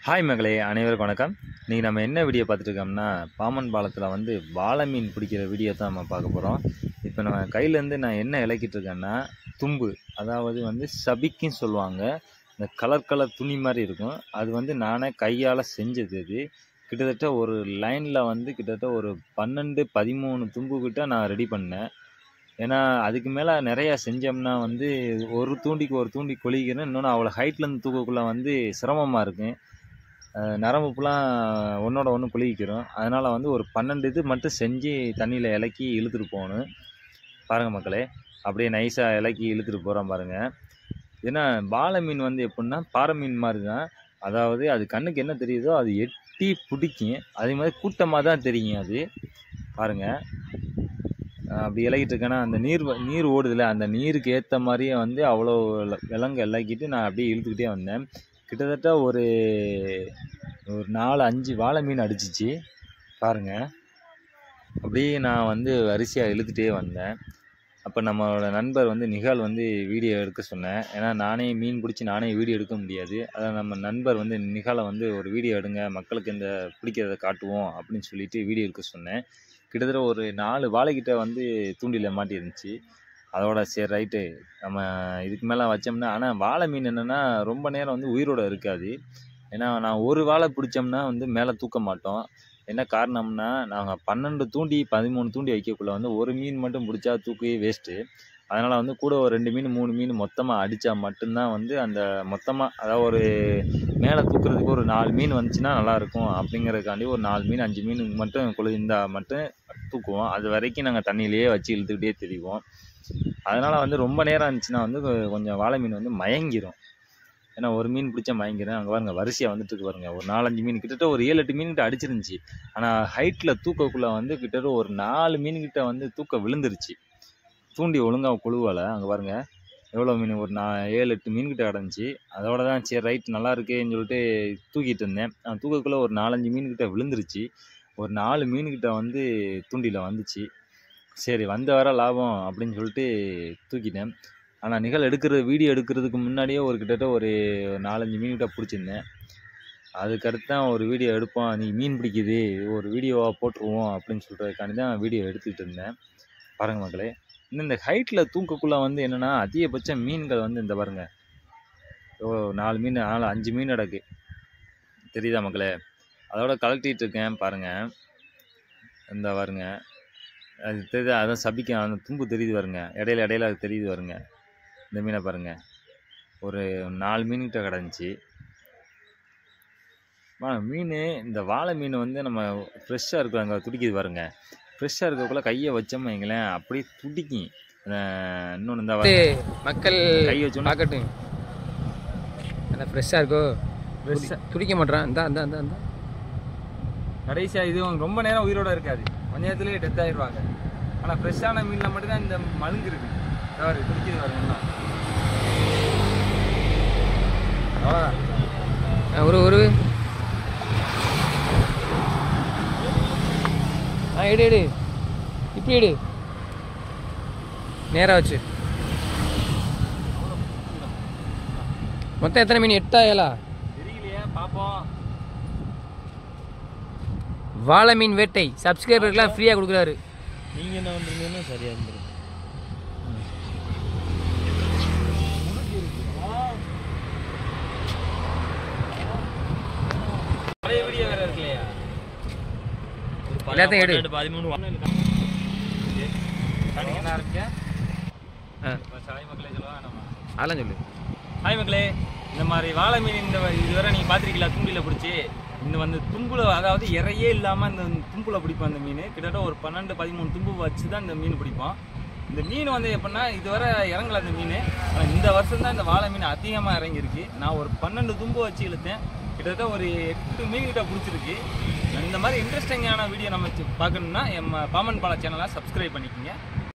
Hi மகளே அனைவருக்கும் வணக்கம் இன்றைக்கி நம்ம என்ன வீடியோ பார்த்துட்டு இருக்கோம்னா பாமன் பாலத்தில் வந்து வாழை மீன் பிடிக்கிற வீடியோ தான் நம்ம பார்க்க போகிறோம் இப்போ நம்ம கையிலேருந்து நான் என்ன இலக்கிட்டு இருக்கேன்னா தும்பு அதாவது வந்து சபிக்குன்னு சொல்லுவாங்க இந்த கலர் கலர் துணி மாதிரி இருக்கும் அது வந்து நானே கையால் செஞ்சது இது கிட்டத்தட்ட ஒரு லைனில் வந்து கிட்டத்தட்ட ஒரு பன்னெண்டு பதிமூணு தும்பு கிட்ட நான் ரெடி பண்ணேன் ஏன்னா அதுக்கு மேலே நிறையா செஞ்சோம்னா வந்து ஒரு தூண்டிக்கு ஒரு தூண்டி கொலிக்கிறேன் இன்னொன்று அவ்வளோ ஹைட்லேருந்து தூக்கக்குள்ளே வந்து சிரமமாக இருக்கும் அஹ் நரம்பு ஃபுல்லாக ஒன்றோட ஒன்று குளிக்கிறோம் அதனால் வந்து ஒரு பன்னெண்டு இது மட்டும் செஞ்சு தண்ணியில் இலக்கி இழுத்துட்டு போகணும் பாருங்கள் மக்களே அப்படியே நைஸாக இலக்கி இழுத்துட்டு போகிறோம் பாருங்கள் ஏன்னா பாலை மீன் வந்து எப்படின்னா பாறை மீன் மாதிரி தான் அதாவது அது கண்ணுக்கு என்ன தெரியுதோ அது எட்டி பிடிக்கும் அதே மாதிரி கூட்டமாக தான் தெரியும் அது பாருங்கள் அப்படி இலகிட்டு இருக்கேன்னா அந்த நீர் வ- நீர் ஓடுதுல அந்த நீருக்கு ஏற்ற மாதிரியே வந்து அவ்வளோ வில- விலங்கு இலக்கிட்டு நான் அப்படியே இழுத்துக்கிட்டே வந்தேன் கிட்டத்தட்ட ஒரு ஒரு நாலு அஞ்சு வாழை மீன் அடிச்சிச்சு பாருங்க அப்படியே நான் வந்து வரிசையாக இழுத்துட்டே வந்தேன் அப்போ நம்மளோட நண்பர் வந்து நிகால் வந்து வீடியோ எடுக்க சொன்னேன் ஏன்னா நானே மீன் பிடிச்சி நானே வீடியோ எடுக்க முடியாது அதான் நம்ம நண்பர் வந்து நிகாலை வந்து ஒரு வீடியோ எடுங்க மக்களுக்கு இந்த பிடிக்கிறத காட்டுவோம் அப்படின்னு சொல்லிட்டு வீடியோ எடுக்க சொன்னேன் கிட்டத்தட்ட ஒரு நாலு வாழைக்கிட்ட வந்து தூண்டில மாட்டிருந்துச்சு அதோட சரி ரைட்டு நம்ம இதுக்கு மேலே வச்சோம்னா ஆனால் வாழை மீன் என்னென்னா ரொம்ப நேரம் வந்து உயிரோட இருக்காது ஏன்னா நான் ஒரு வாழை பிடிச்சோம்னா வந்து மேலே தூக்க மாட்டோம் என்ன காரணம்னா நாங்கள் பன்னெண்டு தூண்டி பதிமூணு தூண்டி வைக்கக்குள்ள வந்து ஒரு மீன் மட்டும் பிடிச்சா தூக்கி வேஸ்ட்டு அதனால் வந்து கூட ஒரு ரெண்டு மீன் மூணு மீன் மொத்தமாக அடித்தா மட்டும்தான் வந்து அந்த மொத்தமாக அதாவது ஒரு மேலே தூக்குறதுக்கு ஒரு நாலு மீன் வந்துச்சுன்னா நல்லாயிருக்கும் அப்படிங்கிறதுக்காண்டி ஒரு நாலு மீன் அஞ்சு மீன் மட்டும் குளிர்ந்தா மட்டும் தூக்குவோம் அது வரைக்கும் நாங்கள் தண்ணியிலேயே வச்சு இழுத்துக்கிட்டே திரிவோம் அதனால் வந்து ரொம்ப நேரம் இருந்துச்சுன்னா வந்து கொ- கொஞ்சம் வாழை மீன் வந்து மயங்கிரும் ஏன்னா ஒரு மீன் பிடிச்சா மயங்கிரும் அங்கே பாருங்க வரிசையாக வந்துட்டு இருக்கு பாருங்க ஒரு நாலஞ்சு மீன் கிட்டத்தட்ட ஒரு ஏழு எட்டு மீன் கிட்ட அடிச்சிருந்துச்சு ஆனால் ஹைட்டில் தூக்கக்குள்ளே வந்து கிட்டத்தட்ட ஒரு நாலு மீன் கிட்ட வந்து தூக்க விழுந்துருச்சு தூண்டி ஒழுங்காக குழுவலை அங்கே பாருங்க எவ்வளோ மீன் ஒரு நான் ஏழு எட்டு மீன் கிட்ட அடைஞ்சி அதோட தான் சரி ரைட் நல்லா இருக்கேன்னு சொல்லிட்டு தூக்கிட்டு இருந்தேன் நான் தூக்கக்குள்ளே ஒரு நாலஞ்சு மீன் கிட்ட விழுந்துருச்சு ஒரு நாலு மீன் கிட்ட வந்து தூண்டியில் வந்துச்சு சரி வந்த வர லாபம் அப்படின்னு சொல்லிட்டு தூக்கிட்டேன் ஆனால் நிகழ் எடுக்கிற வீடியோ எடுக்கிறதுக்கு முன்னாடியே ஒரு கிட்டத்தட்ட ஒரு நாலஞ்சு மீன் கிட்ட பிடிச்சிருந்தேன் அதுக்கடுத்து தான் ஒரு வீடியோ எடுப்போம் நீ மீன் பிடிக்குது ஒரு வீடியோவாக போட்டுருவோம் அப்படின்னு சொல்கிறதுக்காண்டி தான் வீடியோ எடுத்துக்கிட்டு இருந்தேன் பாருங்க மக்களே இன்னும் இந்த ஹைட்டில் தூக்கக்குள்ளே வந்து என்னென்னா அதிகபட்ச மீன்கள் வந்து இந்த பாருங்க எவ்வளோ நாலு மீன் நாலு அஞ்சு மீன் கிடக்கு தெரியுதா மக்களே அதோட கலட்டிகிட்டு இருக்கேன் பாருங்கள் இந்த பாருங்க அது தெரியுது அதான் சபிக்க அந்த தும்பு தெரியுது பாருங்க இடையில இடையில அது தெரியுது பாருங்க இந்த மீனை பாருங்க ஒரு நாலு மீன்கிட்ட கிடந்துச்சு மீன் இந்த வாழை மீன் வந்து நம்ம ஃப்ரெஷ்ஷாக இருக்கும் அங்கே துடிக்குது பாருங்க ஃப்ரெஷ்ஷாக இருக்கக்குள்ள கையை வச்சோம் வைங்களேன் அப்படியே துடிக்கும் இன்னொன்று இந்த இது மக்கள் கை வச்சோன்னா பார்க்கட்டும் நல்லா ஃப்ரெஷ்ஷாக இருக்கோ ஃப்ரெஷ்ஷாக துடிக்க மாட்டான் இந்த இந்த இந்த இந்த கடைசியாக இதுவும் ரொம்ப நேரம் உயிரோட இருக்காது கொஞ்ச நேரத்துலேயே டெத் ஆயிடுவாங்க ஆனால் ஃப்ரெஷ்ஷான மீனில் மட்டும்தான் இந்த மழுங்கு இருக்கு தவறு துடிக்குது பாருங்க இன்னும். அவ்வளோதான் ஆ, ஒரு ஒரு ஆ எடு எடு இப்படி எடு நேராக வச்சு மொத்தம் எத்தனை மீன் எட்டா ஏழா தெரியலையே பார்ப்போம் வாழை மீன் வேட்டை சப்ஸ்கிரைபருக்குலாம் ஃப்ரீயாக கொடுக்குறாரு நீங்கள் என்ன வந்துருந்தீங்கன்னா சரியாக இருந்துரும் பழைய வீடியோ வேற இருக்கு இல்லையா எல்லாத்தையும் எடு பதிமூணு என்ன ஆரம்பிக்க ஆ சாய் மக்களே சொல்லுவா நம்ம அதெல்லாம் சொல்லு ஹாய் மக்களே இந்த மாதிரி வாழை மீன் இந்த இதுவரை நீங்கள் பார்த்துருக்கீங்களா தும்பில பிடிச்சி இந்த வந்து தும்புல அதாவது இறையே இல்லாமல் இந்த தும்புல பிடிப்போம் அந்த மீன் கிட்டத்தட்ட ஒரு பன்னெண்டு பதிமூணு தும்பு வச்சு தான் இந்த மீன் பிடிப்போம் இந்த மீன் வந்து எப்படின்னா இதுவரை இறங்கல அந்த மீன் ஆனால் இந்த வருஷம் தான் இந்த வாழை மீன் அதிகமாக இறங்கியிருக்கு நான் ஒரு பன்னெண்டு தும்பு வச்சு இழுத்தேன் கிட்டத்தட்ட ஒரு எட்டு மீன் கிட்ட பிடிச்சிருக்கு இந்த மாதிரி இன்ட்ரெஸ்டிங்கான வீடியோ நம்ம பார்க்கணும்னா எம்ம பாமன் பாலா சேனலை சப்ஸ்கிரைப் பண்ணிக்கோங்க